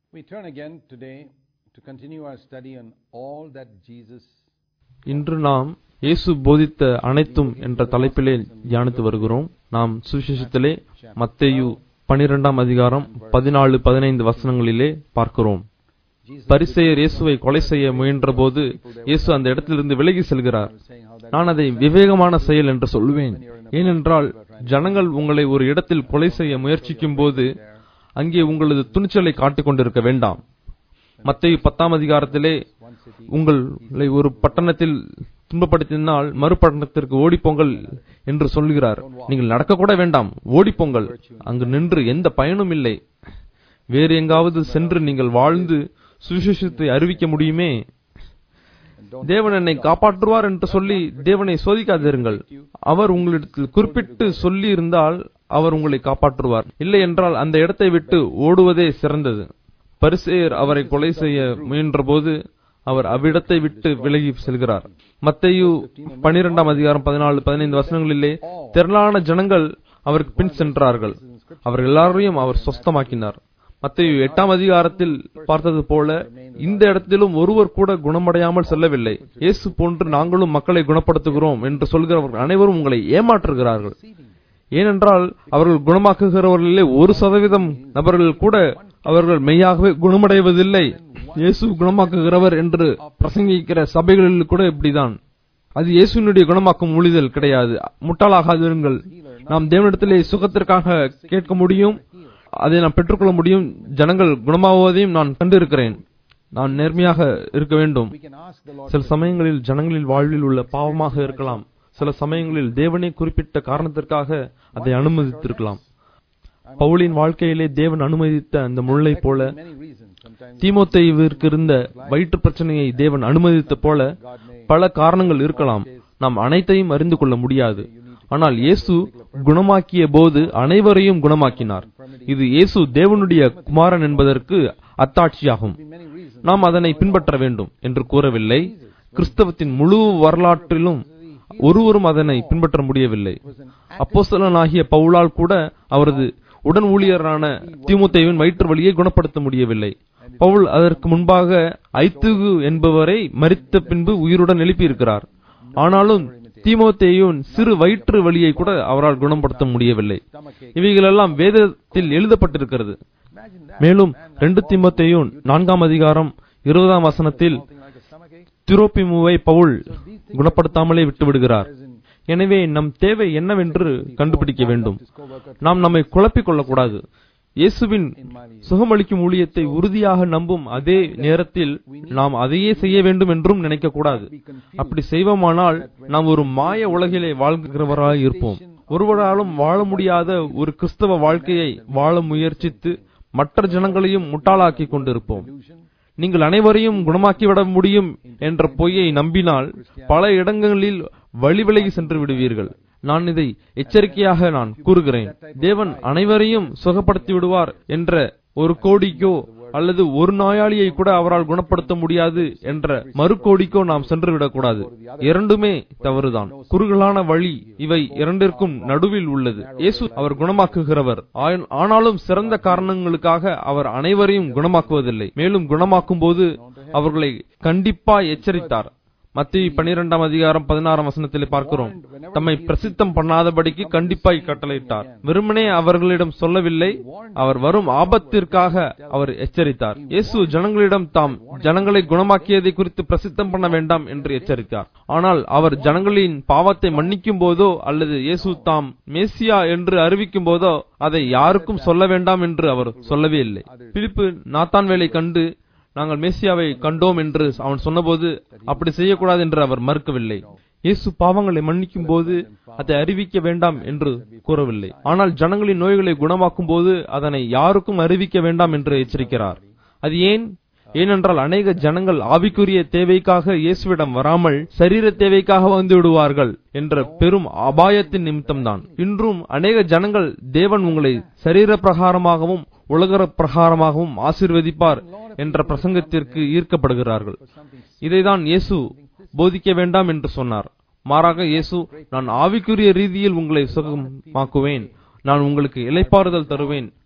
We turn again today to continue our study on all that Jesus இன்று நாம் இயேசு போதித்த அனைத்தும் என்ற தலைப்பிலே தியானித்து வருகிறோம் நாம் சுவிசேஷத்திலே மத்தேயு பனிரெண்டாம் அதிகாரம் பதினாலு பதினைந்து வசனங்களிலே பார்க்கிறோம் பரிசேயர் இயேசுவை கொலை செய்ய முயன்றபோது இயேசு அந்த இடத்திலிருந்து விலகி செல்கிறார் நான் அதை விவேகமான செயல் என்று சொல்லுவேன் ஏனென்றால் ஜனங்கள் உங்களை ஒரு இடத்தில் கொலை செய்ய முயற்சிக்கும் போது அங்கே உங்களது துணிச்சலை காட்டிக் கொண்டிருக்க வேண்டாம் மத்திய பத்தாம் அதிகாரத்திலே உங்களை ஒரு பட்டணத்தில் துன்பப்படுத்தினால் மறுபட்டணத்திற்கு ஓடிப்போங்கள் என்று சொல்கிறார் நீங்கள் நடக்கக்கூட வேண்டாம் ஓடிப்போங்கள் அங்கு நின்று எந்த பயனும் இல்லை வேறு எங்காவது சென்று நீங்கள் வாழ்ந்து சுவிசேஷத்தை அறிவிக்க முடியுமே தேவன் என்னை காப்பாற்றுவார் என்று சொல்லி தேவனை சோதிக்காதிருங்கள் அவர் உங்களிடத்தில் குறிப்பிட்டு சொல்லி இருந்தால் அவர் உங்களை காப்பாற்றுவார் இல்லை என்றால் அந்த இடத்தை விட்டு ஓடுவதே சிறந்தது பரிசேயர் அவரை கொலை செய்ய முயன்றபோது அவர் அவ்விடத்தை விட்டு விலகி செல்கிறார் மத்தையு பனிரெண்டாம் அதிகாரம் பதினாலு பதினைந்து வசனங்களிலே திரளான ஜனங்கள் அவருக்கு பின் சென்றார்கள் அவர் எல்லாரையும் அவர் சொஸ்தமாக்கினார் மத்தையு எட்டாம் அதிகாரத்தில் பார்த்தது போல இந்த இடத்திலும் ஒருவர் கூட குணமடையாமல் செல்லவில்லை இயேசு போன்று நாங்களும் மக்களை குணப்படுத்துகிறோம் என்று சொல்கிறவர்கள் அனைவரும் உங்களை ஏமாற்றுகிறார்கள் ஏனென்றால் அவர்கள் குணமாக்குகிறவர்களிலே ஒரு சதவீதம் நபர்கள் கூட அவர்கள் மெய்யாகவே குணமடைவதில்லை இயேசு குணமாக்குகிறவர் என்று பிரசங்கிக்கிற சபைகளில் கூட இப்படிதான் அது இயேசுனுடைய குணமாக்கும் ஊழிதல் கிடையாது முட்டாளாகாதிருங்கள் நாம் தேவனிடத்திலே சுகத்திற்காக கேட்க முடியும் அதை நாம் பெற்றுக்கொள்ள முடியும் ஜனங்கள் குணமாவதையும் நான் கண்டிருக்கிறேன் நான் நேர்மையாக இருக்க வேண்டும் சில சமயங்களில் ஜனங்களில் வாழ்வில் உள்ள பாவமாக இருக்கலாம் சில சமயங்களில் தேவனே குறிப்பிட்ட காரணத்திற்காக அதை அனுமதித்திருக்கலாம் பவுலின் வாழ்க்கையிலே தேவன் அனுமதித்த அந்த முல்லை போல தீமோத்தேயுவிற்கு இருந்த வயிற்று பிரச்சனையை தேவன் அனுமதித்த போல பல காரணங்கள் இருக்கலாம் நாம் அனைத்தையும் அறிந்து கொள்ள முடியாது ஆனால் இயேசு குணமாக்கிய போது அனைவரையும் குணமாக்கினார் இது இயேசு தேவனுடைய குமாரன் என்பதற்கு அத்தாட்சியாகும் நாம் அதனை பின்பற்ற வேண்டும் என்று கூறவில்லை கிறிஸ்தவத்தின் முழு வரலாற்றிலும் ஒருவரும் அதனை பின்பற்ற முடியவில்லை அப்போஸ்தலனாகிய பவுலால் கூட அவரது உடன் ஊழியரான திமுத்தேவின் வயிற்று வலியை குணப்படுத்த முடியவில்லை பவுல் அதற்கு முன்பாக ஐத்துகு என்பவரை மறித்த பின்பு உயிருடன் எழுப்பியிருக்கிறார் ஆனாலும் தீமோத்தேயுன் சிறு வயிற்று வலியை கூட அவரால் குணப்படுத்த முடியவில்லை இவைகளெல்லாம் வேதத்தில் எழுதப்பட்டிருக்கிறது மேலும் ரெண்டு தீமோத்தேயுன் நான்காம் அதிகாரம் இருபதாம் வசனத்தில் திரோப்பிமுவை பவுல் குணப்படுத்தாமலே விட்டுவிடுகிறார் எனவே நம் தேவை என்னவென்று கண்டுபிடிக்க வேண்டும் நாம் நம்மை குழப்பிக் கொள்ளக்கூடாது இயேசுவின் சுகமளிக்கும் ஊழியத்தை உறுதியாக நம்பும் அதே நேரத்தில் நாம் அதையே செய்ய வேண்டும் என்றும் நினைக்க கூடாது அப்படி செய்வோமானால் நாம் ஒரு மாய உலகிலே வாழ்கிறவராய் இருப்போம் ஒருவராலும் வாழ முடியாத ஒரு கிறிஸ்தவ வாழ்க்கையை வாழ முயற்சித்து மற்ற ஜனங்களையும் முட்டாளாக்கி கொண்டிருப்போம் நீங்கள் அனைவரையும் குணமாக்கிவிட முடியும் என்ற பொய்யை நம்பினால் பல இடங்களில் வழி விலகி சென்று விடுவீர்கள் நான் இதை எச்சரிக்கையாக நான் கூறுகிறேன் தேவன் அனைவரையும் சுகப்படுத்தி விடுவார் என்ற ஒரு கோடிக்கோ அல்லது ஒரு நோயாளியை கூட அவரால் குணப்படுத்த முடியாது என்ற மறுகோடிக்கோ நாம் சென்று விடக்கூடாது இரண்டுமே தவறுதான் குறுகலான வழி இவை இரண்டிற்கும் நடுவில் உள்ளது இயேசு அவர் குணமாக்குகிறவர் ஆனாலும் சிறந்த காரணங்களுக்காக அவர் அனைவரையும் குணமாக்குவதில்லை மேலும் குணமாக்கும் போது அவர்களை கண்டிப்பா எச்சரித்தார் மத்திய பனிரெண்டாம் அதிகாரம் பதினாறாம் வசனத்திலே பார்க்கிறோம் தம்மை பிரசித்தம் பண்ணாதபடிக்கு கண்டிப்பாய் கட்டளையிட்டார் வெறுமனே அவர்களிடம் சொல்லவில்லை அவர் வரும் ஆபத்திற்காக அவர் எச்சரித்தார் இயேசு ஜனங்களிடம் தாம் ஜனங்களை குணமாக்கியதை குறித்து பிரசித்தம் பண்ண வேண்டாம் என்று எச்சரித்தார் ஆனால் அவர் ஜனங்களின் பாவத்தை மன்னிக்கும் போதோ அல்லது இயேசு தாம் மேசியா என்று அறிவிக்கும் போதோ அதை யாருக்கும் சொல்ல வேண்டாம் என்று அவர் சொல்லவே இல்லை பிலிப்பு நாத்தான் வேலை கண்டு நாங்கள் மேசியாவை கண்டோம் என்று அவன் சொன்னபோது அப்படி செய்யக்கூடாது என்று அவர் மறுக்கவில்லை இயேசு பாவங்களை மன்னிக்கும் போது அதை அறிவிக்க வேண்டாம் என்று கூறவில்லை ஆனால் ஜனங்களின் நோய்களை குணமாக்கும் போது அதனை யாருக்கும் அறிவிக்க வேண்டாம் என்று எச்சரிக்கிறார் அது ஏன் ஏனென்றால் அநேக ஜனங்கள் ஆவிக்குரிய தேவைக்காக இயேசுவிடம் வராமல் சரீர தேவைக்காக வந்து விடுவார்கள் என்ற பெரும் அபாயத்தின் நிமித்தம்தான் இன்றும் அநேக ஜனங்கள் தேவன் உங்களை சரீர பிரகாரமாகவும் உலக பிரகாரமாகவும் ஆசிர்வதிப்பார் என்ற பிரசங்கத்திற்கு ஈர்க்கப்படுகிறார்கள் இதைதான் இயேசு போதிக்க வேண்டாம் என்று சொன்னார் மாறாக இயேசு நான் ஆவிக்குரிய ரீதியில் உங்களை சுகமாக்குவேன் நான் உங்களுக்கு இலைப்பாறுதல் தருவேன்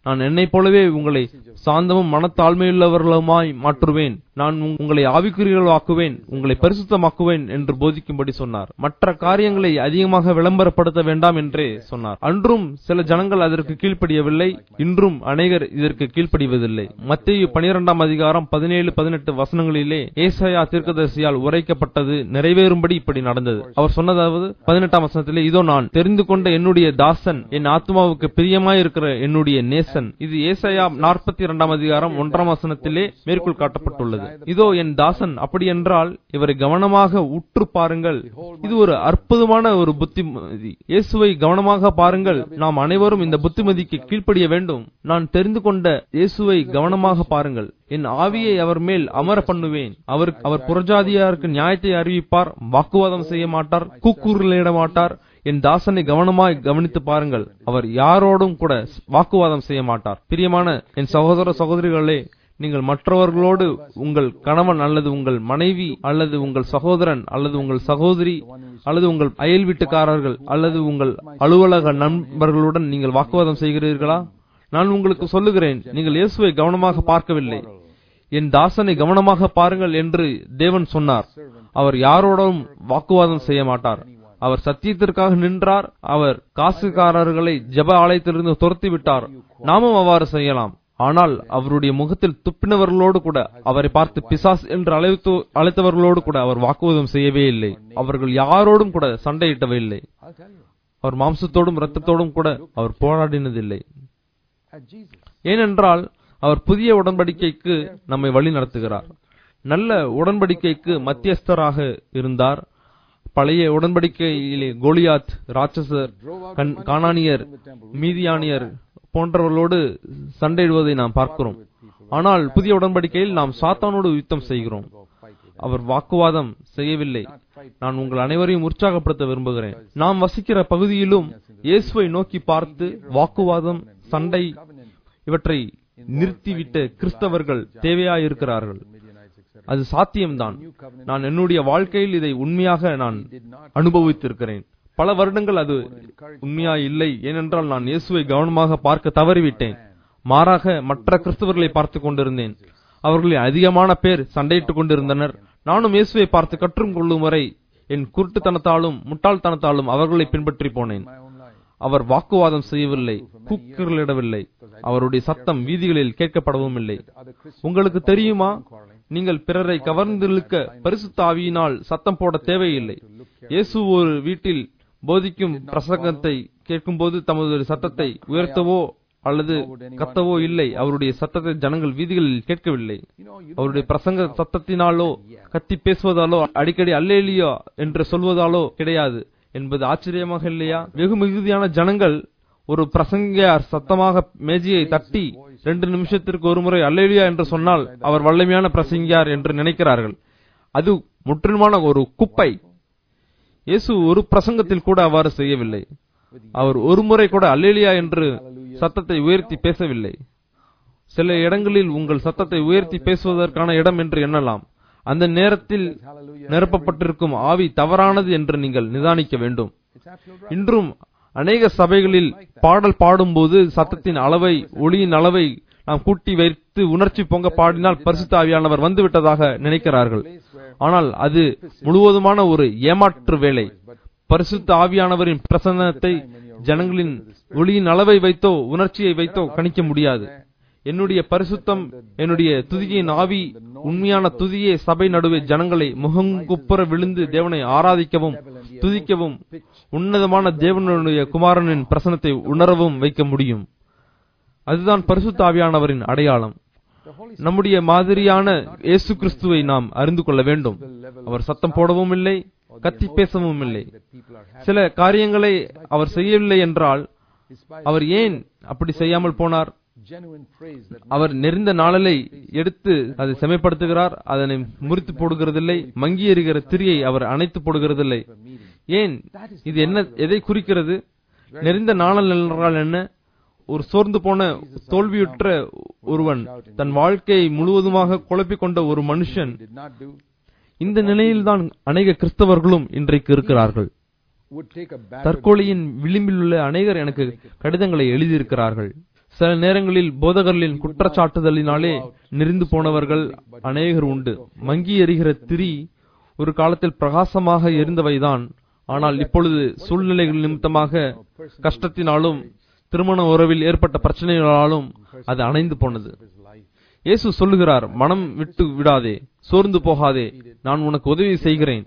நான் என்னைப் போலவே உங்களை சாந்தமும் மனத்தாழ்மையுள்ளவர்களுமாய் மாற்றுவேன் நான் உங்- உங்களை ஆவிக்குரியர்களாக்குவேன் உங்களை பரிசுத்தமாக்குவேன் என்று போதிக்கும்படி சொன்னார் மற்ற காரியங்களை அதிகமாக விளம்பரப்படுத்த வேண்டாம் என்றே சொன்னார் அன்றும் சில ஜனங்கள் அதற்கு கீழ்ப்படியவில்லை இன்றும் அநேகர் இதற்கு கீழ்ப்படிவதில்லை மத்திய பனிரெண்டாம் அதிகாரம் பதினேழு பதினெட்டு வசனங்களிலே ஏசாயா தீர்க்கதரிசியால் உரைக்கப்பட்டது நிறைவேறும்படி இப்படி நடந்தது அவர் சொன்னதாவது பதினெட்டாம் வசனத்திலே இதோ நான் தெரிந்து கொண்ட என்னுடைய தாசன் என் ஆத்மாவுக்கு பிரியமாயிருக்கிற என்னுடைய நேசன் இது ஏசாயா நாற்பத்தி இரண்டாம் அதிகாரம் ஒன்றாம் வசனத்திலே மேற்கோள் காட்டப்பட்டுள்ளது இதோ என் தாசன் அப்படி என்றால் இவரை கவனமாக உற்று பாருங்கள் இது ஒரு அற்புதமான ஒரு புத்திமதி இயேசுவை கவனமாக பாருங்கள் நாம் அனைவரும் இந்த புத்திமதிக்கு கீழ்ப்படிய வேண்டும் நான் தெரிந்து கொண்ட இயேசுவை கவனமாக பாருங்கள் என் ஆவியை அவர் மேல் அமர பண்ணுவேன் அவர் அவர் புறஜாதியாருக்கு நியாயத்தை அறிவிப்பார் வாக்குவாதம் செய்ய மாட்டார் கூக்குரலிட மாட்டார் என் தாசனை கவனமாய் கவனித்து பாருங்கள் அவர் யாரோடும் கூட வாக்குவாதம் செய்ய மாட்டார் பிரியமான என் சகோதர சகோதரிகளே நீங்கள் மற்றவர்களோடு உங்கள் கணவன் அல்லது உங்கள் மனைவி அல்லது உங்கள் சகோதரன் அல்லது உங்கள் சகோதரி அல்லது உங்கள் அயல் வீட்டுக்காரர்கள் அல்லது உங்கள் அலுவலக நண்பர்களுடன் நீங்கள் வாக்குவாதம் செய்கிறீர்களா நான் உங்களுக்கு சொல்லுகிறேன் நீங்கள் இயேசுவை கவனமாக பார்க்கவில்லை என் தாசனை கவனமாக பாருங்கள் என்று தேவன் சொன்னார் அவர் யாரோடும் வாக்குவாதம் செய்ய மாட்டார் அவர் சத்தியத்திற்காக நின்றார் அவர் காசுக்காரர்களை ஜெப ஆலயத்திலிருந்து துரத்தி விட்டார் நாமும் அவ்வாறு செய்யலாம் ஆனால் அவருடைய முகத்தில் துப்பினவர்களோடு கூட அவரை பார்த்து பிசாஸ் என்று அழைத்து அழைத்தவர்களோடு கூட அவர் வாக்குவாதம் செய்யவே இல்லை அவர்கள் யாரோடும் கூட சண்டையிட்டவே இல்லை I'll tell you. அவர் மாம்சத்தோடும் இரத்தத்தோடும் கூட அவர் போராடினதில்லை At Jesus. ஏனென்றால் அவர் புதிய உடன்படிக்கைக்கு நம்மை வழி நடத்துகிறார் நல்ல உடன்படிக்கைக்கு மத்தியஸ்தராக இருந்தார் பழைய உடன்படிக்கையிலே கோலியாத் ராட்சசர் கண்- கானானியர் மீதியானியர் போன்றவர்களோடு சண்டையிடுவதை நாம் பார்க்கிறோம் ஆனால் புதிய உடன்படிக்கையில் நாம் சாத்தானோடு யுத்தம் செய்கிறோம் அவர் வாக்குவாதம் செய்யவில்லை நான் உங்கள் அனைவரையும் உற்சாகப்படுத்த விரும்புகிறேன் நாம் வசிக்கிற பகுதியிலும் இயேசுவை நோக்கி பார்த்து வாக்குவாதம் சண்டை இவற்றை நிறுத்திவிட்ட கிறிஸ்தவர்கள் தேவையாயிருக்கிறார்கள் Midianites, etc. அது சாத்தியம்தான் நான் என்னுடைய வாழ்க்கையில் இதை உண்மையாக நான் அனுபவித்திருக்கிறேன் பல வருடங்கள் அது உண்மையா இல்லை ஏனென்றால் நான் இயேசுவை கவனமாக பார்க்க தவறிவிட்டேன் மாறாக மற்ற கிறிஸ்தவர்களை பார்த்து கொண்டிருந்தேன் அவர்களில் அதிகமான பேர் சண்டையிட்டுக் கொண்டிருந்தனர் நானும் இயேசுவை பார்த்து கற்றுக்கொள்ளும் வரை என் குருட்டுத்தனத்தாலும் முட்டாள்தனத்தாலும் அவர்களை பின்பற்றி போனேன் My own life. அவர் வாக்குவாதம் செய்யவில்லை கூக்குரலிடவில்லை அவருடைய சத்தம் வீதிகளில் கேட்கப்படவும் இல்லை Other Christians உங்களுக்கு தெரியுமா நீங்கள் பிறரை கவர்ந்திழுக்க பரிசுத்த ஆவியினால் சத்தம் போட தேவையில்லை இயேசு ஒரு வீட்டில் போதிக்கும் பிரசங்கத்தை கேட்கும்போது தமது சத்தத்தை உயர்த்தவோ அல்லது கத்தவோ இல்லை அவருடைய சத்தத்தை ஜனங்கள் வீதிகளில் கேட்கவில்லை You know, you அவருடைய பிரசங்க சத்தத்தினாலோ கத்தி பேசுவதாலோ அடிக்கடி அல்லேலியா என்று சொல்வதாலோ கிடையாது என்பது ஆச்சரியமாக இல்லையா வெகு மிகுதியான ஜனங்கள் ஒரு பிரசங்கியார் சத்தமாக மேஜையை தட்டி ரெண்டு நிமிஷத்திற்கு ஒரு முறை அல்லேலியா என்று சொன்னால் அவர் வல்லமையான பிரசங்கியார் என்று நினைக்கிறார்கள் அது முற்றிலுமான ஒரு குப்பை இயேசு ஒரு பிரசங்கத்தில் கூட அவ்வாறு செய்யவில்லை அவர் ஒரு முறை கூட அல்லேலியா என்று சத்தத்தை உயர்த்தி பேசவில்லை சில இடங்களில் உங்கள் சத்தத்தை உயர்த்தி பேசுவதற்கான இடம் என்று எண்ணலாம் அந்த நேரத்தில் நிரப்பப்பட்டிருக்கும் ஆவி தவறானது என்று நீங்கள் நிதானிக்க வேண்டும் it's absolute இன்றும் அநேக சபைகளில் பாடல் பாடும்போது சத்தத்தின் அளவை ஒளியின் அளவை நாம் கூட்டி வைத்து உணர்ச்சி பொங்க பாடினால் பரிசுத்த ஆவியானவர் வந்து விட்டதாக நினைக்கிறார்கள் ஆனால் அது முழுவதுமான ஒரு ஏமாற்று வேலை பரிசுத்த ஆவியானவரின் பிரசன்னத்தை ஜனங்களின் ஒளியின் அளவை வைத்தோ உணர்ச்சியை வைத்தோ கணிக்க முடியாது என்னுடைய பரிசுத்தம் என்னுடைய துதியின் ஆவி உண்மையான துதியே சபை நடுவே ஜனங்களை முகங்குப்புற விழுந்து தேவனை ஆராதிக்கவும் துதிக்கவும் உன்னதமான தேவனுடைய குமாரனின் பிரசனத்தை உணரவும் வைக்க முடியும் அதுதான் பரிசுத்த ஆவியானவரின் அடையாளம் நம்முடைய மாதிரியான இயேசு கிறிஸ்துவை நாம் அறிந்து கொள்ள வேண்டும் அவர் சத்தம் போடவும் இல்லை கத்தி பேசவும் இல்லை that people are happy. சில காரியங்களை அவர் செய்யவில்லை என்றால் Despite அவர் ஏன் அப்படி செய்யாமல் போனார் genuine praise that அவர் நெறிந்த நாளலை எடுத்து அதை செமைப்படுத்துகிறார் அதனை முறித்து போடுகிறதில்லை மங்கி எறிகிற திரியை அவர் அணைத்து போடுகிறதில்லை ஏன் இது என்ன எதை குறிக்கிறது நெறிந்த நாளல் என்றால் என்ன ஒரு சோர்ந்து போன தோல்வியுற்ற ஒருவன் தன் வாழ்க்கையை முழுவதுமாக குழப்பிக் கொண்ட ஒரு மனுஷன் did not do இந்த நிலையில்தான் அநேக கிறிஸ்தவர்களும் இன்றைக்கு இருக்கிறார்கள் would take a batter தற்கொலையின் விளிம்பில் உள்ள அநேகர் எனக்கு கடிதங்களை எழுதியிருக்கிறார்கள் சில நேரங்களில் போதகர்களின் குற்றச்சாட்டுதலினாலே நெறிந்து போனவர்கள் அநேகர் உண்டு மங்கி எறிகிற திரி ஒரு காலத்தில் பிரகாசமாக எரிந்தவைதான் ஆனால் இப்பொழுது சூழ்நிலைகள் நிமித்தமாக கஷ்டத்தினாலும் திருமண உறவில் ஏற்பட்ட பிரச்சனைகளாலும் அது அணைந்து போனது his life. இயேசு சொல்லுகிறார் மனம் விட்டு விடாதே சோர்ந்து போகாதே நான் உனக்கு உதவி செய்கிறேன்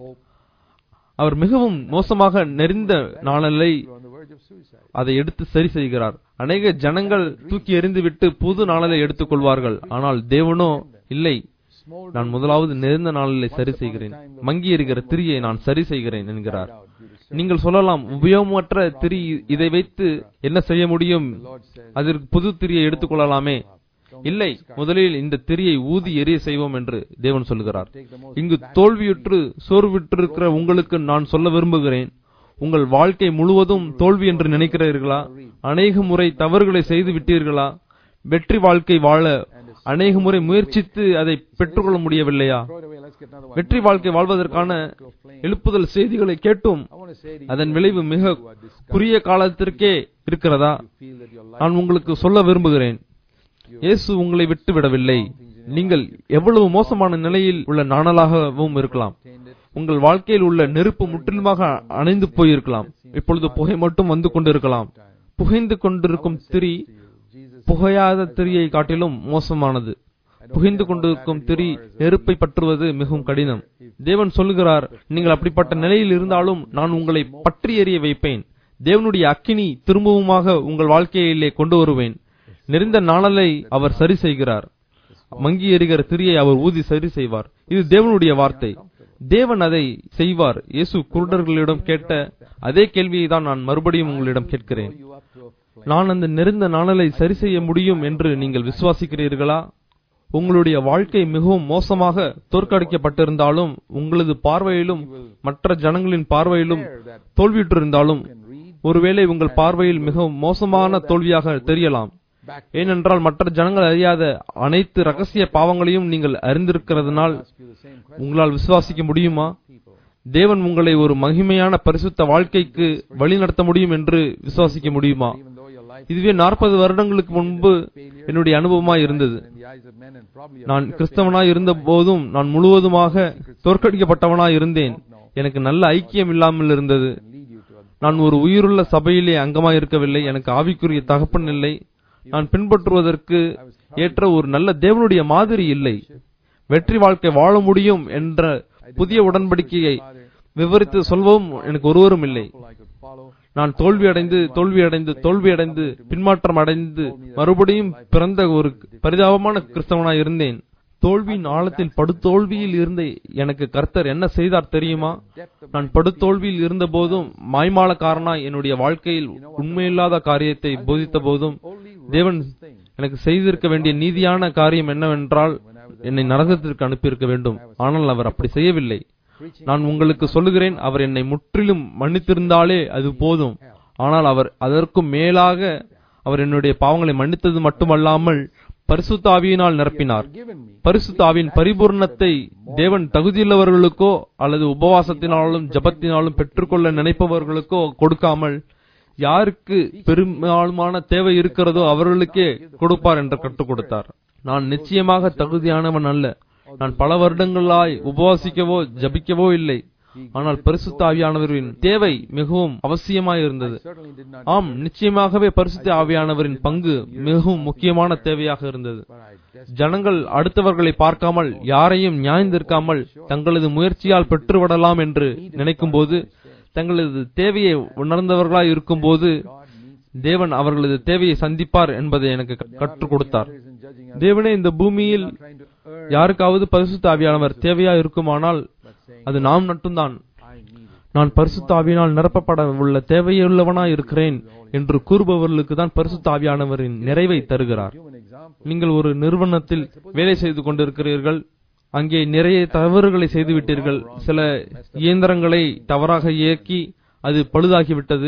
அவர் மிகவும் மோசமாக நெறிந்த நாளலை You are on the verge of suicide. அதை எடுத்து சரி செய்கிறார் அநேக ஜனங்கள் தூக்கி எறிந்துவிட்டு புது நாளலை எடுத்துக் கொள்வார்கள் ஆனால் தேவனோ இல்லை Small நான் முதலாவது நெருந்த நாளிலே சரி செய்கிறேன் மங்கி எறிகிற திரியை நான் சரி செய்கிறேன் என்கிறார் out due to நீங்கள் சொல்லலாம் உபயோகமற்ற திரி இதை வைத்து என்ன செய்ய முடியும் The Lord says, அதற்கு புது திரியை எடுத்துக்கொள்ளலாமே இல்லை முதலில் இந்த திரியை ஊதி எரிய செய்வோம் என்று தேவன் சொல்லுகிறார் take the most இங்கு தோல்வியுற்று சோர்வுற்றிருக்கிற உங்களுக்கு நான் சொல்ல விரும்புகிறேன் உங்கள் வாழ்க்கை முழுவதும் தோல்வி என்று நினைக்கிறீர்களா அநேக முறை தவறுகளை செய்து விட்டீர்களா வெற்றி வாழ்க்கை வாழ அநேக முறை முயற்சித்து அதை பெற்றுக்கொள்ள முடியவில்லையா throw it away. Let's get another one. வெற்றி வாழ்க்கை வாழ்வதற்கான எழுப்புதல் செய்திகளை கேட்டும் I want to say to you, அதன் விளைவு மிக குறுகிய காலத்திற்கே இருக்கிறதா feel that your life நான் உங்களுக்கு சொல்ல விரும்புகிறேன் இயேசு உங்களை விட்டு விடவில்லை நீங்கள் எவ்வளவு மோசமான நிலையில் உள்ள நாணலாகவும் இருக்கலாம் attained it. உங்கள் வாழ்க்கையில் உள்ள நெருப்பு முற்றிலுமாக அணைந்து போயிருக்கலாம் இப்பொழுது புகை மட்டும் வந்து கொண்டிருக்கலாம் புகைந்து கொண்டிருக்கும் திரி Jesus, புகையாத திரியை காட்டிலும் மோசமானது புகைந்து கொண்டிருக்கும் திரி நெருப்பை பற்றுவது மிகவும் கடினம் தேவன் சொல்லுகிறார் நீங்கள் அப்படிப்பட்ட நிலையில் இருந்தாலும் நான் உங்களை பற்றி எறிய வைப்பேன் தேவனுடைய அக்கினி திரும்பவுமாக உங்கள் வாழ்க்கையிலே கொண்டு வருவேன் நெறிந்த நாணலை அவர் சரி செய்கிறார் மங்கி எறிகிற திரியை அவர் ஊதி சரி செய்வார் இது தேவனுடைய வார்த்தை தேவன் அதை செய்வார் இயேசு குருடர்களிடம் கேட்ட அதே கேள்வியை தான் நான் மறுபடியும் உங்களிடம் கேட்கிறேன் you up to a flame. நான் அந்த நெருந்த நாணலை சரி செய்ய முடியும் என்று நீங்கள் விசுவாசிக்கிறீர்களா உங்களுடைய வாழ்க்கை மிகவும் மோசமாக தோற்கடிக்கப்பட்டிருந்தாலும் உங்களது பார்வையிலும் மற்ற ஜனங்களின் பார்வையிலும் தோல்வியுற்றிருந்தாலும் can read ஒருவேளை உங்கள் பார்வையில் மிகவும் மோசமான தோல்வியாக தெரியலாம் back ஏனென்றால் மற்ற ஜனங்கள் அறியாத அனைத்து ரகசிய பாவங்களையும் நீங்கள் அறிந்திருக்கிறதுனால் ask you the same question. உங்களால் விசுவாசிக்க முடியுமா People, தேவன் உங்களை ஒரு மகிமையான பரிசுத்த வாழ்க்கைக்கு வழிநடத்த முடியும் என்று விசுவாசிக்க முடியுமா even though your life இதுவே நாற்பது வருடங்களுக்கு முன்பு என்னுடைய அனுபவமாய் இருந்தது in the eyes of men and probably a நான் bigger கிறிஸ்தவனாய் இருந்த போதும் நான் முழுவதுமாக தோற்கடிக்கப்பட்டவனாய் இருந்தேன் எனக்கு நல்ல ஐக்கியம் இல்லாமல் இருந்தது can lead you to a நான் ஒரு உயிருள்ள சபையிலே அங்கமாய் இருக்கவில்லை எனக்கு ஆவிக்குரிய தகப்பன் இல்லை நான் பின்பற்றுவதற்கு ஏற்ற ஒரு நல்ல தேவனுடைய மாதிரி இல்லை வெற்றி வாழ்க்கை வாழ முடியும் என்ற புதிய உடன்படிக்கையை விவரித்து சொல்லவும் எனக்கு ஒருவரும் இல்லை people I could follow. நான் தோல்வியடைந்து தோல்வியடைந்து தோல்வியடைந்து பின்மாற்றம் அடைந்து மறுபடியும் பிறந்த ஒரு பரிதாபமான கிறிஸ்தவனாய் இருந்தேன் தோல்வியின் ஆழத்தில் படுதோல்வியில் இருந்த எனக்கு கர்த்தர் என்ன செய்தார் தெரியுமா நான் படுதோல்வியில் இருந்த போதும் மாய்மாலக்காரனாய் என்னுடைய வாழ்க்கையில் உண்மையில்லாத காரியத்தை போதித்த போதும் தேவன் எனக்கு செய்திருக்க வேண்டிய நீதியான காரியம் என்னவென்றால் என்னை நரகத்திற்கு அனுப்பியிருக்க வேண்டும் ஆனால் அவர் அப்படி செய்யவில்லை நான் உங்களுக்கு சொல்லுகிறேன் அவர் என்னை முற்றிலும் மன்னித்திருந்தாலே அது போதும் ஆனால் அவர் அதற்கும் மேலாக அவர் என்னுடைய பாவங்களை மன்னித்தது மட்டுமல்லாமல் பரிசுத்த ஆவியினால் நிரப்பினார் Given me பரிசுத்த ஆவியின் பரிபூர்ணத்தை தேவன் தகுதியுள்ளவர்களுக்கோ அல்லது உபவாசத்தினாலும் ஜபத்தினாலும் பெற்றுக்கொள்ள நினைப்பவர்களுக்கோ கொடுக்காமல் யாருக்கு பெரும்பாலுமான தேவை இருக்கிறதோ அவர்களுக்கே கொடுப்பார் என்று கற்றுக் கொடுத்தார் நான் நிச்சயமாக தகுதியானவன் அல்ல நான் பல வருடங்களாய் உபவாசிக்கவோ ஜபிக்கவோ இல்லை ஆனால் பரிசுத்த ஆவியானவரின் தேவை மிகவும் அவசியமாய் இருந்தது certainly did not, ஆம் நிச்சயமாகவே பரிசுத்த ஆவியானவரின் பங்கு மிகவும் முக்கியமான தேவையாக இருந்தது but I des- ஜனங்கள் அடுத்தவர்களை பார்க்காமல் யாரையும் நியாய்ந்திருக்காமல் தங்களது முயற்சியால் பெற்றுவிடலாம் என்று நினைக்கும்போது தங்களது தேவையை உணர்ந்தவர்களாய் இருக்கும்போது தேவன் அவர்களது தேவையை சந்திப்பார் என்பதை எனக்கு க- கற்றுக் கொடுத்தார் isn't judging us, தேவனே இந்த பூமியில் trying to earn, யாருக்காவது பரிசுத்த ஆவியானவர் தேவையா இருக்குமானால் but saying, அது நாம் மட்டும்தான் I need it. நான் பரிசுத்த ஆவியினால் நிரப்பப்பட உள்ள தேவையுள்ளவனாய் இருக்கிறேன் என்று கூறுபவர்களுக்கு தான் பரிசுத்த ஆவியானவரின் நிறைவை தருகிறார் Human example. நீங்கள் ஒரு நிறுவனத்தில் வேலை செய்து கொண்டிருக்கிறீர்கள் அங்கே நிறைய தவறுகளை செய்துவிட்டீர்கள் சில இயந்திரங்களை தவறாக இயக்கி அது பழுதாகிவிட்டது They had to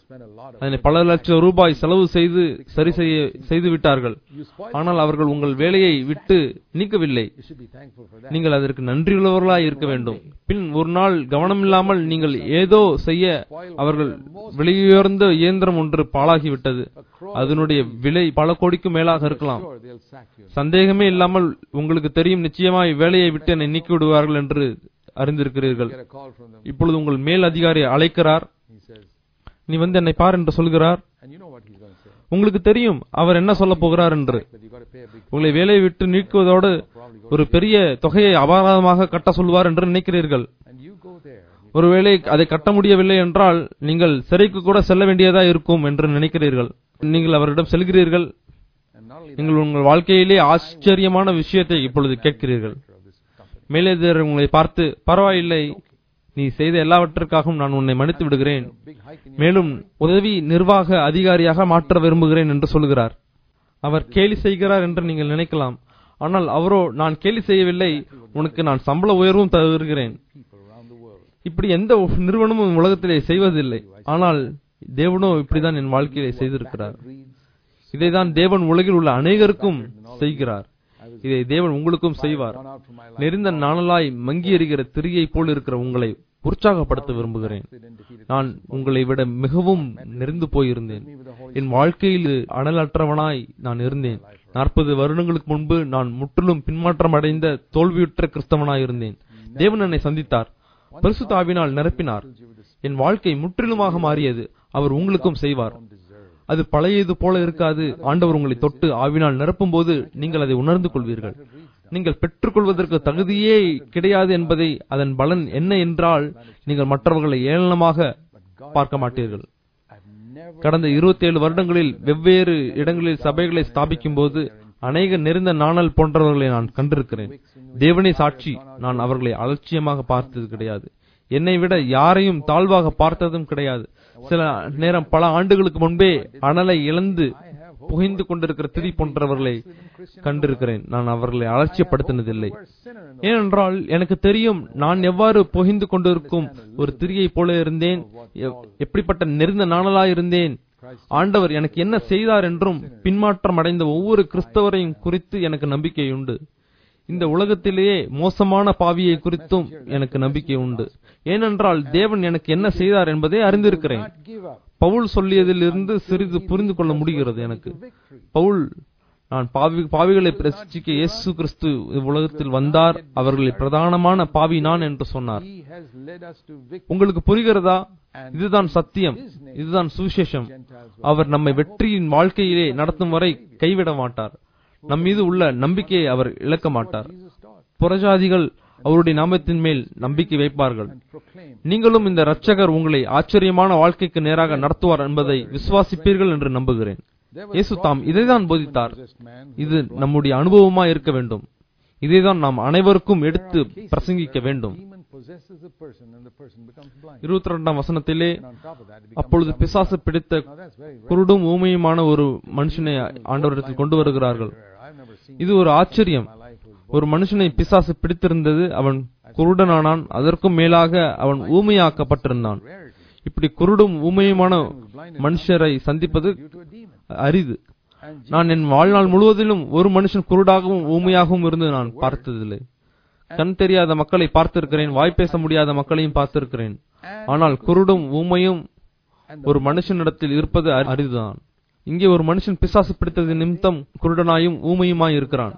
spend a lot of அதனை பல லட்சம் ரூபாய் செலவு செய்து சரி செய்ய செய்து விட்டார்கள் you spoil ஆனால் அவர்கள் உங்கள் வேலையை விட்டு நீக்கவில்லை you should be thankful for that நீங்கள் அதற்கு நன்றியுள்ளவர்களாய் இருக்க வேண்டும் பின் ஒரு நாள் கவனமில்லாமல் நீங்கள் ஏதோ செய்ய அவர்கள் விலையுயர்ந்த இயந்திரம் ஒன்று பாழாகிவிட்டது அதனுடைய விலை பல கோடிக்கும் மேலாக இருக்கலாம் sure they'll sack you சந்தேகமே இல்லாமல் உங்களுக்கு தெரியும் நிச்சயமாய் வேலையை விட்டு என்னை நீக்கி விடுவார்கள் என்று அறிந்திருக்கிறீர்கள் get a call from them இப்பொழுது உங்கள் மேல் அதிகாரி அழைக்கிறார் he says நீ வந்து என்னை பார் என்று சொல்கிறார் and you know what he's going to say உங்களுக்கு தெரியும் அவர் என்ன சொல்ல போகிறார் என்று but you got to pay a big உங்களை வேலையை விட்டு நீக்குவதோடு probably go ஒரு பெரிய தொகையை அபராதமாக கட்ட சொல்வார் என்று நினைக்கிறீர்கள் and you go there you- ஒருவேளை அதை கட்ட முடியவில்லை என்றால் நீங்கள் சிறைக்கு கூட செல்ல வேண்டியதா இருக்கும் என்று நினைக்கிறீர்கள் நீங்கள் அவரிடம் செல்கிறீர்கள் and not only நீங்கள் உங்கள் வாழ்க்கையிலே ஆச்சரியமான விஷயத்தை இப்பொழுது கேட்கிறீர்கள் that of this company மேலதிகாரி உங்களை பார்த்து பரவாயில்லை நீ செய்த எல்லாவற்றிற்காகவும் நான் உன்னை மன்னித்து விடுகிறேன் big hike in மேலும் உதவி நிர்வாக அதிகாரியாக மாற்ற விரும்புகிறேன் என்று சொல்கிறார் அவர் கேலி செய்கிறார் என்று நீங்கள் நினைக்கலாம் ஆனால் அவரோ நான் கேலி செய்யவில்லை உனக்கு நான் சம்பள உயர்வும் தருகிறேன் people around the world இப்படி எந்த நிறுவனமும் உலகத்திலே செய்வதில்லை ஆனால் தேவனோ இப்படிதான் என் வாழ்க்கையிலே செய்திருக்கிறார் reads இதைதான் தேவன் உலகில் உள்ள அநேகருக்கும் செய்கிறார் இதை தேவன் உங்களுக்கும் செய்வார் gone out from my life நெறிந்த நாணலாய் மங்கி எறிகிற திரியை போல் இருக்கிற உங்களை உற்சாகப்படுத்த விரும்புகிறேன் and defeated நான் உங்களை விட மிகவும் நெறிந்து போயிருந்தேன் me with the Holy என் வாழ்க்கையில் அனலற்றவனாய் நான் இருந்தேன் நாற்பது வருடங்களுக்கு முன்பு நான் முற்றிலும் பின்மாற்றம் அடைந்த தோல்வியுற்ற கிறிஸ்தவனாய் இருந்தேன் தேவன் என்னை சந்தித்தார் பரிசுத்த ஆவினால் நிரப்பினார் Spirit with the என் வாழ்க்கை முற்றிலுமாக மாறியது அவர் உங்களுக்கும் செய்வார் deserve அது பழையது போல இருக்காது ஆண்டவர் உங்களை தொட்டு ஆவினால் நிரப்பும்போது நீங்கள் அதை உணர்ந்து கொள்வீர்கள் நீங்கள் பெற்றுக்கொள்வதற்கு தகுதியே கிடையாது என்பதை அதன் பலன் என்ன என்றால் நீங்கள் மற்றவர்களை ஏளனமாக பார்க்க மாட்டீர்கள் I've never கடந்த 27 வருடங்களில் வெவ்வேறு இடங்களில் சபைகளை ஸ்தாபிக்கும் போது அநேக நெருந்த நாணல் போன்றவர்களை நான் கண்டிருக்கிறேன் தேவனே சாட்சி நான் அவர்களை அலட்சியமாக பார்த்தது கிடையாது என்னை விட யாரையும் தாழ்வாக பார்த்ததும் கிடையாது சில நேரம் பல ஆண்டுகளுக்கு முன்பே அனலை இழந்து புகைந்து கொண்டிருக்கிற திரி போன்றவர்களை கண்டிருக்கிறேன் நான் அவர்களை அலட்சியப்படுத்தினதில்லை sinner in ஏனென்றால் எனக்கு தெரியும் நான் எவ்வாறு புகைந்து கொண்டிருக்கும் ஒரு திரியைப் போல இருந்தேன் எ- எப்படிப்பட்ட நெருந்த நாணலாய் இருந்தேன் ஆண்டவர் எனக்கு என்ன செய்தார் என்றும் பின்மாற்றம் அடைந்த ஒவ்வொரு கிறிஸ்தவரையும் குறித்து எனக்கு நம்பிக்கை உண்டு இந்த உலகத்திலேயே மோசமான பாவியை குறித்தும் எனக்கு நம்பிக்கை உண்டு ஏனென்றால் தேவன் எனக்கு என்ன செய்தார் என்பதை அறிந்திருக்கிறேன் not give up பவுல் சொல்லியதிலிருந்து சிறிது புரிந்து கொள்ள முடிகிறது எனக்கு victory பவுல் நான் பாவி பாவிகளை பிரசிக்க இயேசு கிறிஸ்து உலகத்தில் வந்தார் அவர்களில் பிரதானமான பாவி நான் என்று சொன்னார் he has led us to victory உங்களுக்கு புரிகிறதா இதுதான் சத்தியம் இதுதான் சுவிசேஷம் அவர் நம்மை வெற்றியின் வாழ்க்கையிலே நடத்தும் வரை கைவிட மாட்டார் நம் மீது உள்ள நம்பிக்கையை அவர் இழக்க மாட்டார் Jesus taught புறஜாதிகள் அவருடைய நாமத்தின் மேல் நம்பிக்கை வைப்பார்கள் and proclaimed நீங்களும் இந்த இரட்சகர் உங்களை ஆச்சரியமான வாழ்க்கைக்கு நேராக நடத்துவார் என்பதை விசுவாசிப்பீர்கள் என்று நம்புகிறேன் there was இயேசு தாம் இதைதான் போதித்தார் possessed man இது நம்முடைய அனுபவமா இருக்க வேண்டும் இதைதான் நாம் அனைவருக்கும் எடுத்து பிரசங்கிக்க வேண்டும் demon possesses a person and the person becomes blind இருபத்தி ரெண்டாம் வசனத்திலே and on top of that it becomes அப்பொழுது பிசாசு பிடித்த now that's very rare. குருடும் ஊமையுமான ஒரு மனுஷனை ஆண்டவரிடத்தில் கொண்டு வருகிறார்கள் I've never seen இது ஒரு ஆச்சரியம் my life was ஒரு மனுஷனை பிசாசு பிடித்திருந்தது அவன் குருடனானான் அதற்கும் மேலாக அவன் ஊமையாக்கப்பட்டிருந்தான் rarity இப்படி குருடும் ஊமையுமான மனுஷரை சந்திப்பது due to a demon அரிது and நான் என் வாழ்நாள் முழுவதிலும் ஒரு மனுஷன் குருடாகவும் ஊமையாகவும் இருந்து நான் பார்த்ததில்லை கண் தெரியாத மக்களை பார்த்திருக்கிறேன் வாய் பேச முடியாத மக்களையும் பார்த்திருக்கிறேன் ஆனால் குருடும் ஊமையும் ஒரு மனுஷனிடத்தில் இருப்பது அரி- அரிதுதான் இங்கே ஒரு மனுஷன் பிசாசு பிடித்தது நிமித்தம் குருடனாயும் ஊமையுமாய் இருக்கிறான்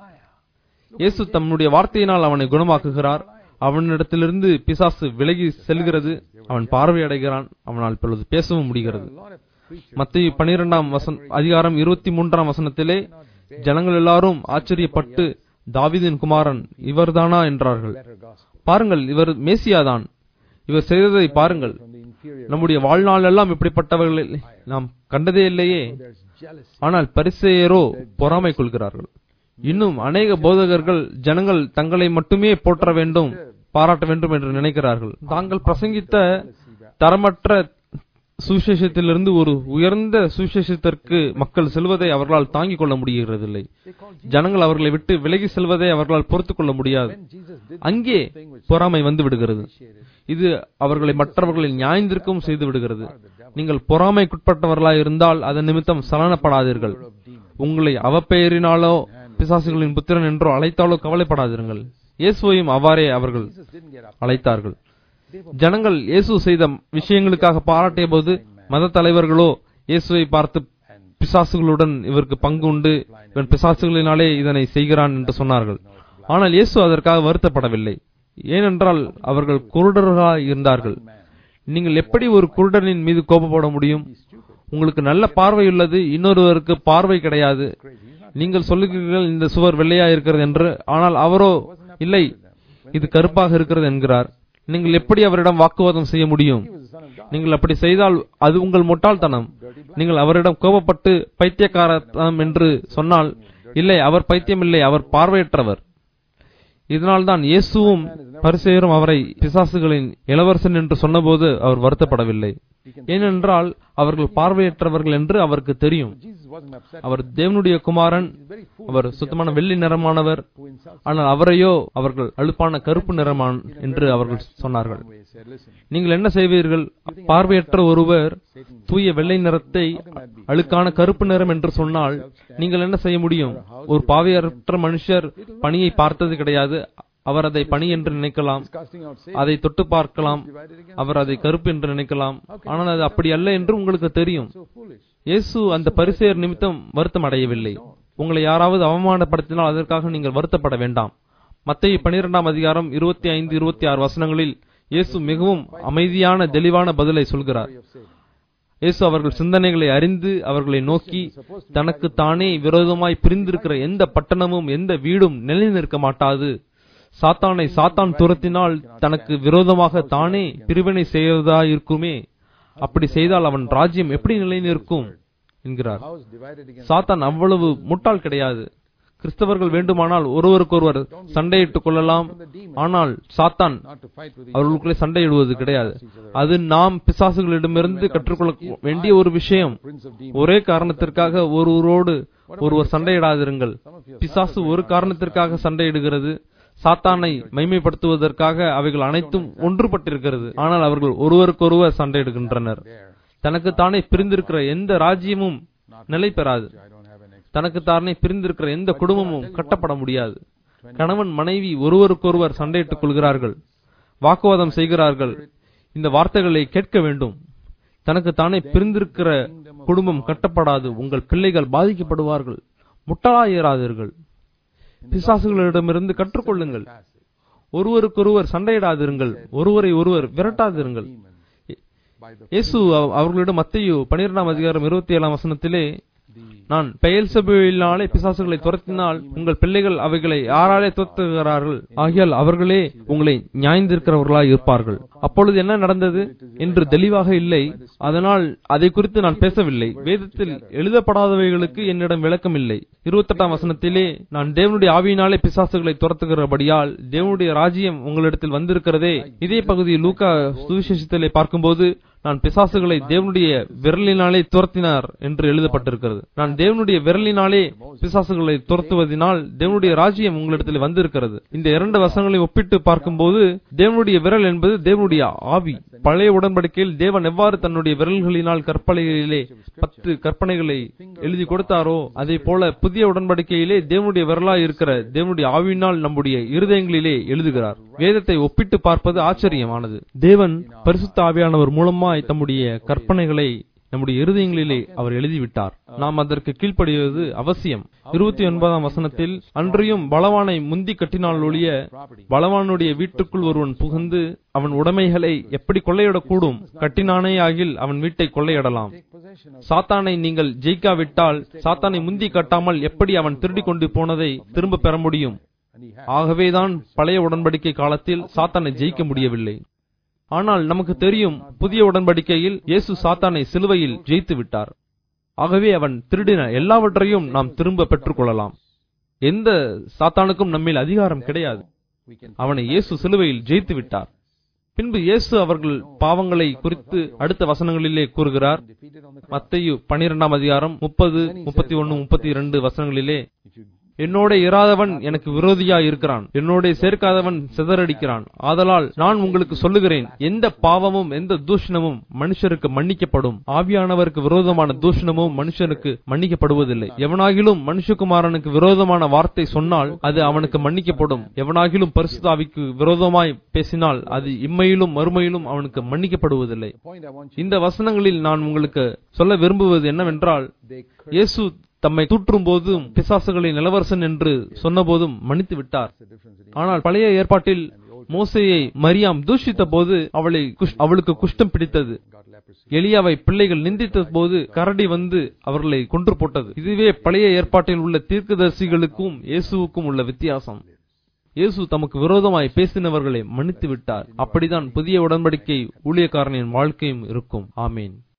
இயேசு தம்முடைய வார்த்தையினால் அவனை குணமாக்குகிறார் அவனிடத்திலிருந்து பிசாசு விலகி செல்கிறது அவன் பார்வையடைகிறான் அவனால் இப்பொழுது பேசவும் முடிகிறது a lot of preachers மத்திய பனிரெண்டாம் வசன் அதிகாரம் இருபத்தி மூன்றாம் வசனத்திலே ஜனங்கள் எல்லாரும் ஆச்சரியப்பட்டு தாவீதின் குமாரன் இவர்தானா என்றார்கள் better gospel பாருங்கள் இவர் மேசியாதான் இவர் செய்ததை பாருங்கள் from the inferior நம்முடைய வாழ்நாள் எல்லாம் இப்படிப்பட்டவர்களை நாம் கண்டதே இல்லையே there's jealousy ஆனால் பரிசேயரோ பொறாமை கொள்கிறார்கள் இன்னும் அநேக போதகர்கள் ஜனங்கள் தங்களை மட்டுமே போற்ற வேண்டும் பாராட்ட வேண்டும் என்று நினைக்கிறார்கள் தாங்கள் பிரசங்கித்த தரமற்ற சுவிசேஷத்திலிருந்து ஒரு உயர்ந்த சுவிசேஷத்திற்கு மக்கள் செல்வதை அவர்களால் தாங்கிக் கொள்ள முடிகிறதில்லை they call ஜனங்கள் அவர்களை விட்டு விலகி செல்வதை அவர்களால் பொறுத்துக் கொள்ள முடியாது when Jesus did அங்கே பொறாமை வந்து விடுகிறது இது அவர்களை மற்றவர்களை நியாயந்திருக்கவும் செய்து விடுகிறது நீங்கள் பொறாமைக்குட்பட்டவர்களாய் இருந்தால் அதன் நிமித்தம் சலனப்படாதீர்கள் உங்களை அவப்பெயரினாலோ பிசாசுகளின் புத்திரன் என்றோ அழைத்தாலோ கவலைப்படாதீர்கள் இயேசுவையும் அவ்வாறே அவர்கள் Jesus didn't get up. அழைத்தார்கள் ஜனங்கள் இயேசு செய்த விஷயங்களுக்காக பாராட்டிய போது மத தலைவர்களோ இயேசுவை பார்த்து பிசாசுகளுடன் இவருக்கு பங்கு உண்டு இவன் பிசாசுகளினாலே இதனை செய்கிறான் என்று சொன்னார்கள் ஆனால் இயேசு அதற்காக வருத்தப்படவில்லை ஏனென்றால் அவர்கள் குருடர்களாக இருந்தார்கள் நீங்கள் எப்படி ஒரு குருடனின் மீது கோபப்பட முடியும் உங்களுக்கு நல்ல பார்வை உள்ளது இன்னொருவருக்கு பார்வை கிடையாது நீங்கள் சொல்லுகிறீர்கள் இந்த சுவர் வெள்ளையா இருக்கிறது என்று ஆனால் அவரோ இல்லை இது கருப்பாக இருக்கிறது என்கிறார் நீங்கள் எப்படி அவரிடம் வாக்குவாதம் செய்ய முடியும் நீங்கள் அப்படி செய்தால் அது உங்கள் முட்டாள்தனம் நீங்கள் அவரிடம் கோபப்பட்டு பைத்தியக்காரத்தனம் என்று சொன்னால் இல்லை அவர் பைத்தியம் இல்லை அவர் பார்வையற்றவர் இதனால்தான் இயேசுவும் பரிசேயரும் அவரை பிசாசுகளின் இளவரசன் என்று சொன்னபோது அவர் வருத்தப்படவில்லை ஏனென்றால் அவர்கள் பார்வையற்றவர்கள் என்று அவருக்கு தெரியும் Jesus wasn't upset. அவர் தேவனுடைய குமாரன் Very foolish. அவர் சுத்தமான வெள்ளி நிறமானவர் Who insults ஆனால் அவரையோ அவர்கள் அழுப்பான கருப்பு நிறமான் என்று அவர்கள் சொன்னார்கள் way said, listen, நீங்கள் என்ன செய்வீர்கள் பார்வையற்ற ஒருவர் தூய வெள்ளை நிறத்தை அழுக்கான கருப்பு நிறம் என்று சொன்னால் நீங்கள் என்ன செய்ய முடியும் ஒரு பாவையற்ற மனுஷர் பணியை பார்த்தது கிடையாது அவர் அதை பணி என்று நினைக்கலாம் casting out Satan, அதை தொட்டு பார்க்கலாம் divided against அவர் அதை கருப்பு என்று நினைக்கலாம் ஆனால் அது அப்படி அல்ல என்று உங்களுக்கு தெரியும் so foolish. இயேசு அந்த பரிசேயர் நிமித்தம் வருத்தம் அடையவில்லை உங்களை யாராவது அவமானப்படுத்தினால் அதற்காக நீங்கள் வருத்தப்பட வேண்டாம் மத்திய பனிரெண்டாம் அதிகாரம் இருபத்தி ஐந்து இருபத்தி ஆறு வசனங்களில் இயேசு மிகவும் அமைதியான தெளிவான பதிலை சொல்கிறார் Of Satan. இயேசு அவர்கள் சிந்தனைகளை அறிந்து அவர்களை நோக்கி தனக்கு தானே விரோதமாய் பிரிந்திருக்கிற எந்த பட்டணமும் எந்த வீடும் நிலை நிற்க மாட்டாது சாத்தானை சாத்தான் துரத்தினால் தனக்கு விரோதமாக தானே பிரிவினை செய்வதாயிருக்குமே அப்படி செய்தால் அவன் ராஜ்யம் எப்படி நிலை நிற்கும் என்கிறார் House divided against சாத்தான் அவ்வளவு முட்டாள் கிடையாது கிறிஸ்தவர்கள் வேண்டுமானால் ஒருவருக்கொருவர் சண்டையிட்டுக் கொள்ளலாம் ஆனால் சாத்தான் not to fight with each அவர்களுக்குள்ளே சண்டையிடுவது கிடையாது அது நாம் பிசாசுகளிடமிருந்து கற்றுக்கொள்ள வேண்டிய ஒரு விஷயம் prince of demons. ஒரே காரணத்திற்காக ஒருவரோடு ஒருவர் சண்டையிடாதிருங்கள் பிசாசு ஒரு காரணத்திற்காக சண்டையிடுகிறது சாத்தானை மைமைப்படுத்துவதற்காக அவைகள் அனைத்தும் ஒன்றுபட்டிருக்கிறது ஆனால் அவர்கள் ஒருவருக்கொருவர் சண்டையிடுகின்றனர் There. தனக்கு தானே பிரிந்திருக்கிற எந்த ராஜ்யமும் நிலை பெறாது I don't have an ex- தனக்கு தானே பிரிந்திருக்கிற எந்த குடும்பமும் கட்டப்பட முடியாது கணவன் மனைவி ஒருவருக்கொருவர் சண்டையிட்டுக் கொள்கிறார்கள் வாக்குவாதம் செய்கிறார்கள் இந்த வார்த்தைகளை கேட்க வேண்டும் தனக்கு தானே பிரிந்திருக்கிற குடும்பம் கட்டப்படாது உங்கள் பிள்ளைகள் பாதிக்கப்படுவார்கள் முட்டாளாயிராதீர்கள் பிசாசுகளிடமிருந்து கற்றுக்கொள்ளுங்கள் ஒருவருக்கொருவர் சண்டையிடாதிருங்கள் ஒருவரை ஒருவர் விரட்டாதிருங்கள் by the இயேசு அவ- அவர்களிடம் மத்தேயு பனிரெண்டாம் அதிகாரம் இருபத்தி ஏழாம் வசனத்திலே the நான் பெயல் சபையினாலே பிசாசுகளை துரத்தினால் உங்கள் பிள்ளைகள் அவைகளை யாராலே துரத்துகிறார்கள் ஆகியால் அவர்களே உங்களை நியாய்ந்திருக்கிறவர்களாய் இருப்பார்கள் அப்பொழுது என்ன நடந்தது என்று தெளிவாக இல்லை அதனால் அதை குறித்து நான் பேசவில்லை வேதத்தில் எழுதப்படாதவைகளுக்கு என்னிடம் விளக்கம் இல்லை இருபத்தெட்டாம் வசனத்திலே நான் தேவனுடைய ஆவியினாலே பிசாசுகளை துரத்துகிறபடியால் தேவனுடைய ராஜ்யம் உங்களிடத்தில் வந்திருக்கிறதே இதே பகுதியில் லூக்கா சுவிசேஷத்திலே பார்க்கும்போது நான் பிசாசுகளை தேவனுடைய விரலினாலே துரத்தினார் என்று எழுதப்பட்டிருக்கிறது நான் தேவனுடைய விரலினாலே பிசாசுகளை துரத்துவதினால் தேவனுடைய ராஜ்யம் உங்களிடத்தில் வந்திருக்கிறது இந்த இரண்டு வசனங்களை ஒப்பிட்டு பார்க்கும்போது தேவனுடைய விரல் என்பது தேவனுடைய ஆவி பழைய உடன்படிக்கையில் தேவன் எவ்வாறு தன்னுடைய விரல்களினால் கற்பனைகளிலே பத்து கற்பனைகளை எழுதி கொடுத்தாரோ அதே போல புதிய உடன்படிக்கையிலே தேவனுடைய விரலாய் இருக்கிற தேவனுடைய ஆவியினால் நம்முடைய இருதயங்களிலே எழுதுகிறார் வேதத்தை ஒப்பிட்டு பார்ப்பது ஆச்சரியமானது தேவன் பரிசுத்த ஆவியானவர் மூலமாய் தம்முடைய கற்பனைகளை நம்முடைய இருதயங்களிலே அவர் எழுதிவிட்டார் நாம் அதற்கு கீழ்ப்படிவது அவசியம் இருபத்தி ஒன்பதாம் வசனத்தில் அன்றியும் பலவானை முந்தி கட்டினால் ஒழிய பலவானுடைய வீட்டுக்குள் ஒருவன் புகுந்து அவன் உடைமைகளை எப்படி கொள்ளையிடக்கூடும் கட்டினானே ஆகில் அவன் வீட்டை கொள்ளையிடலாம் take possession of சாத்தானை நீங்கள் ஜெயிக்காவிட்டால் சாத்தானை முந்தி கட்டாமல் எப்படி அவன் திருடிக் கொண்டு போனதை திரும்ப பெற முடியும் and he had ஆகவேதான் பழைய உடன்படிக்கை காலத்தில் சாத்தானை ஜெயிக்க முடியவில்லை ஆனால் நமக்கு தெரியும் புதிய உடன்படிக்கையில் இயேசு சாத்தானை சிலுவையில் ஜெயித்து விட்டார் ஆகவே அவன் திருடின எல்லாவற்றையும் நாம் திரும்ப பெற்றுக்கொள்ளலாம் எந்த சாத்தானுக்கும் நம்மில் அதிகாரம் கிடையாது we can அவனை இயேசு சிலுவையில் ஜெயித்து விட்டார் பின்பு இயேசு அவர்கள் பாவங்களை குறித்து அடுத்த வசனங்களிலே கூறுகிறார் defeated on the cross. மத்தேயு பனிரெண்டாம் அதிகாரம் முப்பது முப்பத்தி ஒன்னு முப்பத்தி இரண்டு வசனங்களிலே If you என்னோட இராதவன் எனக்கு விரோதியா இருக்கிறான் என்னோட சேர்க்காதவன் சிதறடிக்கிறான் ஆதலால் நான் உங்களுக்கு சொல்லுகிறேன் எந்த பாவமும் எந்த தூஷணமும் மனுஷருக்கு மன்னிக்கப்படும் ஆவியானவருக்கு விரோதமான தூஷணமும் மனுஷனுக்கு மன்னிக்கப்படுவதில்லை எவனாகிலும் மனுஷகுமாரனுக்கு விரோதமான வார்த்தை சொன்னால் அது அவனுக்கு மன்னிக்கப்படும் எவனாகிலும் பரிசுத்தாவிக்கு விரோதமாய் பேசினால் அது இம்மையிலும் மறுமையிலும் அவனுக்கு மன்னிக்கப்படுவதில்லை The point I want you இந்த வசனங்களில் நான் உங்களுக்கு சொல்ல விரும்புவது என்னவென்றால் they இயேசு தம்மை தூற்றும் போதும் பிசாசுகளின் இளவரசன் என்று சொன்னபோதும் மன்னித்து விட்டார் the difference in ஆனால் பழைய ஏற்பாட்டில் மோசேயை மரியாம் தூஷித்த போது அவளை குஷ்- அவளுக்கு குஷ்டம் பிடித்தது got leprosy. எலியாவை பிள்ளைகள் நிந்தித்த போது கரடி வந்து அவர்களை கொன்று போட்டது இதுவே பழைய ஏற்பாட்டில் உள்ள தீர்க்கதரிசிகளுக்கும் இயேசுவுக்கும் உள்ள வித்தியாசம் இயேசு தமக்கு விரோதமாய் பேசினவர்களை மன்னித்து விட்டார் அப்படிதான் புதிய உடன்படிக்கை ஊழியக்காரனின் வாழ்க்கையும் இருக்கும் ஆமீன்